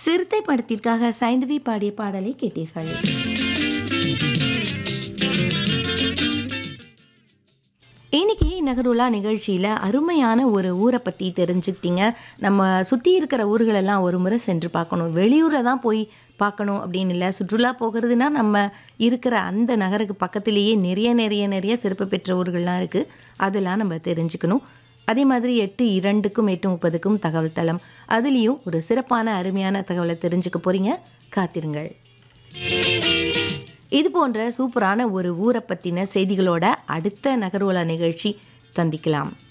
சிறுத்தை படத்திற்காக சைந்தவி பாடிய பாடலை கேட்டீர்கள் இன்னைக்கு நகருலா நிகழ்ச்சியில் அருமையான ஒரு ஊரை பற்றி தெரிஞ்சுக்கிட்டீங்க நம்ம சுற்றி இருக்கிற ஊர்களெல்லாம் ஒரு முறை சென்று பார்க்கணும் வெளியூரில் தான் போய் பார்க்கணும் அப்படின்னு இல்லை சுற்றுலா போகிறதுனா நம்ம இருக்கிற அந்த நகருக்கு பக்கத்திலேயே நிறைய நிறைய நிறைய சிறப்பு பெற்ற ஊர்கள்லாம் இருக்குது அதெல்லாம் நம்ம தெரிஞ்சுக்கணும் அதே மாதிரி எட்டு இரண்டுக்கும் எட்டு முப்பதுக்கும் தகவல் தளம் அதுலேயும் ஒரு சிறப்பான அருமையான தகவலை தெரிஞ்சுக்க போகிறீங்க காத்திருங்கள் இது போன்ற சூப்பரான ஒரு ஊரை பற்றின செய்திகளோட அடுத்த நகர்வலா நிகழ்ச்சி சந்திக்கலாம்